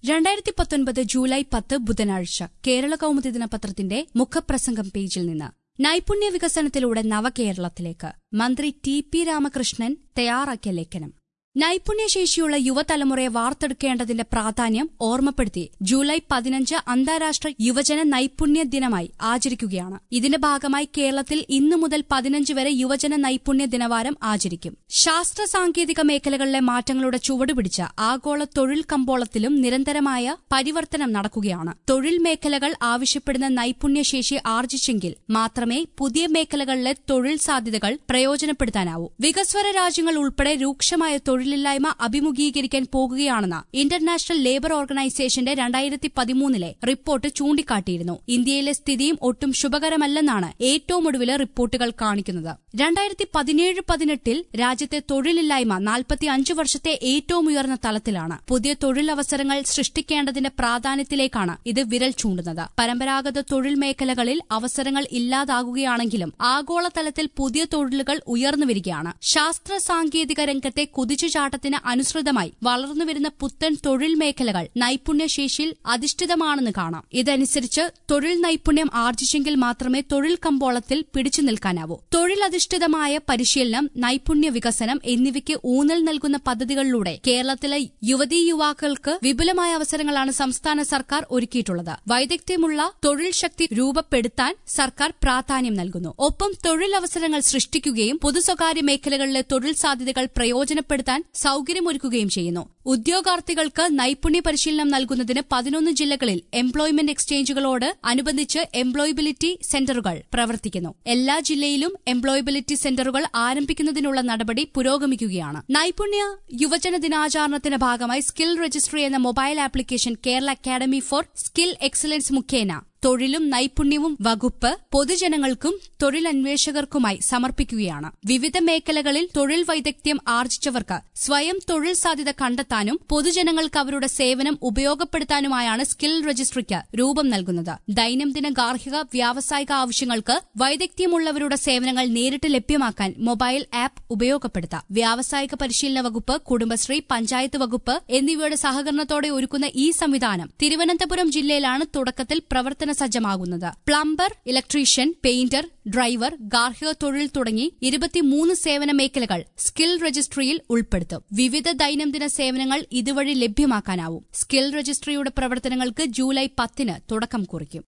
രണ്ടായിരത്തി പത്തൊൻപത് ജൂലൈ പത്ത് ബുധനാഴ്ച കേരള കൗമുദി ദിനപത്രത്തിന്റെ മുഖപ്രസംഗം പേജിൽ നിന്ന് നൈപുണ്യ വികസനത്തിലൂടെ നവകേരളത്തിലേക്ക് മന്ത്രി ടി പി രാമകൃഷ്ണൻ തയ്യാറാക്കിയ ലേഖനം നൈപുണ്യശേഷിയുള്ള യുവതലമുറയെ വാർത്തെടുക്കേണ്ടതിന്റെ പ്രാധാന്യം ഓർമ്മപ്പെടുത്തി ജൂലൈ പതിനഞ്ച് അന്താരാഷ്ട്ര യുവജന നൈപുണ്യ ദിനമായി ആചരിക്കുകയാണ് ഇതിന്റെ ഭാഗമായി കേരളത്തിൽ ഇന്നു മുതൽ പതിനഞ്ച് വരെ യുവജന നൈപുണ്യ ദിനവാരം ആചരിക്കും ശാസ്ത്ര സാങ്കേതിക മേഖലകളിലെ മാറ്റങ്ങളുടെ ചുവടുപിടിച്ച ആഗോള തൊഴിൽ കമ്പോളത്തിലും നിരന്തരമായ പരിവർത്തനം നടക്കുകയാണ് തൊഴിൽ മേഖലകൾ ആവശ്യപ്പെടുന്ന നൈപുണ്യശേഷി ആർജിച്ചെങ്കിൽ മാത്രമേ പുതിയ മേഖലകളിലെ തൊഴിൽ സാധ്യതകൾ പ്രയോജനപ്പെടുത്താനാവൂ വികസ്വര രാജ്യങ്ങൾ ഉൾപ്പെടെ രൂക്ഷമായ തൊഴിലില്ലായ്മ അഭിമുഖീകരിക്കാൻ പോകുകയാണെന്ന് ഇന്റർനാഷണൽ ലേബർ ഓർഗനൈസേഷന്റെ രണ്ടായിരത്തി പതിമൂന്നിലെ റിപ്പോർട്ട് ചൂണ്ടിക്കാട്ടിയിരുന്നു ഇന്ത്യയിലെ സ്ഥിതിയും ഒട്ടും ശുഭകരമല്ലെന്നാണ് ഏറ്റവും ഒടുവിലെ റിപ്പോർട്ടുകൾ കാണിക്കുന്നത് രണ്ടായിരത്തി പതിനേഴ് പതിനെട്ടിൽ രാജ്യത്തെ തൊഴിലില്ലായ്മ നാൽപ്പത്തി അഞ്ച് വർഷത്തെ ഏറ്റവും ഉയർന്ന തലത്തിലാണ് പുതിയ തൊഴിലവസരങ്ങൾ സൃഷ്ടിക്കേണ്ടതിന്റെ പ്രാധാന്യത്തിലേക്കാണ് ഇത് വിരൽ ചൂണ്ടുന്നത് പരമ്പരാഗത തൊഴിൽ മേഖലകളിൽ അവസരങ്ങൾ ഇല്ലാതാകുകയാണെങ്കിലും ആഗോളതലത്തിൽ പുതിയ തൊഴിലുകൾ ഉയർന്നുവരികയാണ് ശാസ്ത്ര സാങ്കേതിക രംഗത്തെ കുതിച്ചുചാട്ടത്തിന് അനുസൃതമായി വളർന്നുവരുന്ന പുത്തൻ തൊഴിൽ മേഖലകൾ നൈപുണ്യശേഷിയിൽ അധിഷ്ഠിതമാണെന്ന് കാണാം ഇതനുസരിച്ച് തൊഴിൽ നൈപുണ്യം ആർജിച്ചെങ്കിൽ മാത്രമേ തൊഴിൽ കമ്പോളത്തിൽ പിടിച്ചു നിൽക്കാനാവൂ തൊഴിലധിഷ്ഠിതമായ പരിശീലനം നൈപുണ്യ വികസനം എന്നിവയ്ക്ക് ഊന്നൽ നൽകുന്ന പദ്ധതികളിലൂടെ കേരളത്തിലെ യുവതീ യുവാക്കൾക്ക് വിപുലമായ അവസരങ്ങളാണ് സംസ്ഥാന സർക്കാർ ഒരുക്കിയിട്ടുള്ളത് വൈദഗ്ധ്യമുള്ള തൊഴിൽ ശക്തി രൂപപ്പെടുത്താൻ സർക്കാർ പ്രാധാന്യം നൽകുന്നു ഒപ്പം തൊഴിലവസരങ്ങൾ സൃഷ്ടിക്കുകയും പൊതു സ്വകാര്യ മേഖലകളിലെ തൊഴിൽ സാധ്യതകൾ പ്രയോജനപ്പെടുത്താൻ സൌകര്യമൊരുക്കുകയും ചെയ്യുന്നു ഉദ്യോഗാർത്ഥികൾക്ക് നൈപുണ്യ പരിശീലനം നൽകുന്നതിന് പതിനൊന്ന് ജില്ലകളിൽ എംപ്ലോയ്മെന്റ് എക്സ്ചേഞ്ചുകളോട് അനുബന്ധിച്ച് എംപ്ലോയബിലിറ്റി സെന്ററുകൾ പ്രവർത്തിക്കുന്നു എല്ലാ ജില്ലയിലും എംപ്ലോയബിലിറ്റി സെന്ററുകൾ ആരംഭിക്കുന്നതിനുള്ള നടപടി പുരോഗമിക്കുകയാണ് നൈപുണ്യ യുവജന ദിനാചരണത്തിന്റെ ഭാഗമായി സ്കിൽ രജിസ്ട്രി എന്ന mobile application Kerala academy for skill excellence മുഖേന തൊഴിലും നൈപുണ്യവും വകുപ്പ് പൊതുജനങ്ങൾക്കും തൊഴിലന്വേഷകർക്കുമായി സമർപ്പിക്കുകയാണ് വിവിധ മേഖലകളിൽ തൊഴിൽ വൈദഗ്ധ്യം ആർജിച്ചവർക്ക് സ്വയം തൊഴിൽ സാധ്യത കണ്ടെത്താനും പൊതുജനങ്ങൾക്ക് അവരുടെ സേവനം ഉപയോഗപ്പെടുത്താനുമായാണ് സ്കിൽ രജിസ്ട്രിക്ക് രൂപം നൽകുന്നത് ദൈനംദിന ഗാർഹിക വ്യാവസായിക ആവശ്യങ്ങൾക്ക് വൈദഗ്ധ്യമുള്ളവരുടെ സേവനങ്ങൾ നേരിട്ട് ലഭ്യമാക്കാൻ മൊബൈൽ ആപ്പ് ഉപയോഗപ്പെടുത്താം വ്യാവസായിക പരിശീലന വകുപ്പ് കുടുംബശ്രീ പഞ്ചായത്ത് വകുപ്പ് എന്നിവയുടെ സഹകരണത്തോടെ ഒരുക്കുന്ന ഈ സംവിധാനം തിരുവനന്തപുരം ജില്ലയിലാണ് തുടക്കത്തിൽ പ്രവർത്തന സജ്ജമാകുന്നത് പ്ലംബർ ഇലക്ട്രീഷ്യൻ പെയിന്റർ ഡ്രൈവർ ഗാർഹിക തൊഴിൽ തുടങ്ങി ഇരുപത്തിമൂന്ന് സേവന മേഖലകൾ സ്കിൽ രജിസ്ട്രിയിൽ ഉൾപ്പെടുത്തും വിവിധ ദൈനംദിന സേവനങ്ങൾ ഇതുവഴി ലഭ്യമാക്കാനാവും സ്കിൽ രജിസ്ട്രിയുടെ പ്രവർത്തനങ്ങൾക്ക് ജൂലൈ പത്തിന് തുടക്കം കുറിക്കും